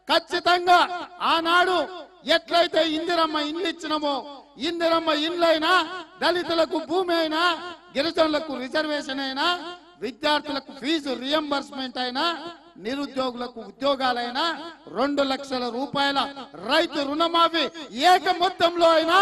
ఖచ్చితంగా ఆనాడు ఎట్లయితే ఇందిరమ్మ ఇండ్లు ఇచ్చినామో ఇందిరమ్మ ఇండ్లైనా దళితులకు భూమి అయినా గిరిజనులకు రిజర్వేషన్ అయినా విద్యార్థులకు ఫీజు రియంబర్స్మెంట్ అయినా నిరుద్యోగులకు ఉద్యోగాలైనా రెండు లక్షల రూపాయల రైతు రుణమాఫీ ఏక మొత్తంలో అయినా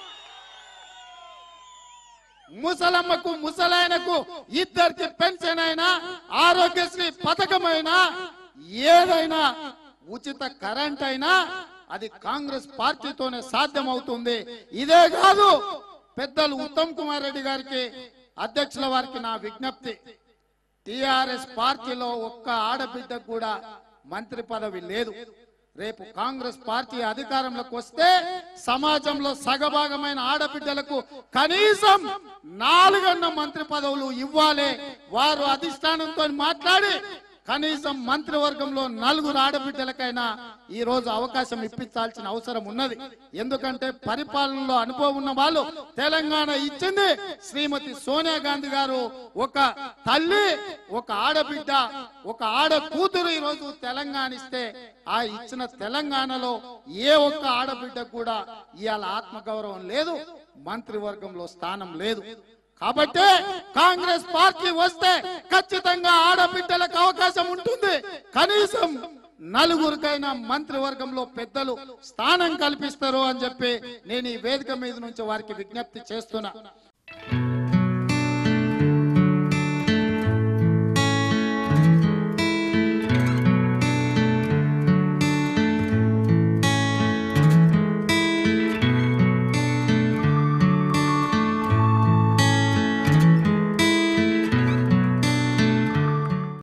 ముసలమ్మకు ముసలాయనకు ఇద్దరికి పెన్షన్ అయినా ఆరోగ్యశ్రీ పథకమైనా ఏదైనా ఉచిత కరెంట్ అయినా అది కాంగ్రెస్ పార్టీతోనే సాధ్యమవుతుంది ఇదే కాదు పెద్దలు ఉత్తమ్ కుమార్ రెడ్డి గారికి అధ్యక్షుల వారికి నా విజ్ఞప్తి టిఆర్ఎస్ పార్టీలో ఒక్క ఆడబిడ్డకు కూడా మంత్రి పదవి లేదు రేపు కాంగ్రెస్ పార్టీ అధికారంలోకి వస్తే సమాజంలో సగభాగమైన ఆడబిడ్డలకు కనీసం నాలుగన్న మంత్రి పదవులు ఇవ్వాలి వారు అధిష్టానంతో మాట్లాడి కనీసం మంత్రివర్గంలో నలుగురు ఆడబిడ్డలకైనా ఈ రోజు అవకాశం ఇప్పించాల్సిన అవసరం ఉన్నది ఎందుకంటే పరిపాలనలో అనుభవం ఉన్న వాళ్ళు తెలంగాణ ఇచ్చింది శ్రీమతి సోనియా గాంధీ గారు ఒక తల్లి ఒక ఆడబిడ్డ ఒక ఆడ కూతురు ఈ రోజు తెలంగాణ ఇస్తే ఆ ఇచ్చిన తెలంగాణలో ఏ ఒక్క ఆడబిడ్డకు కూడా ఇవాళ ఆత్మగౌరవం లేదు మంత్రివర్గంలో స్థానం లేదు కాబట్టి కాంగ్రెస్ పార్టీ వస్తే ఖచ్చితంగా ఆడబిడ్డలకు అవకాశం ఉంటుంది కనీసం నలుగురికైనా మంత్రివర్గంలో పెద్దలు స్థానం కల్పిస్తారు అని చెప్పి నేను ఈ వేదిక మీద నుంచి వారికి విజ్ఞప్తి చేస్తున్నా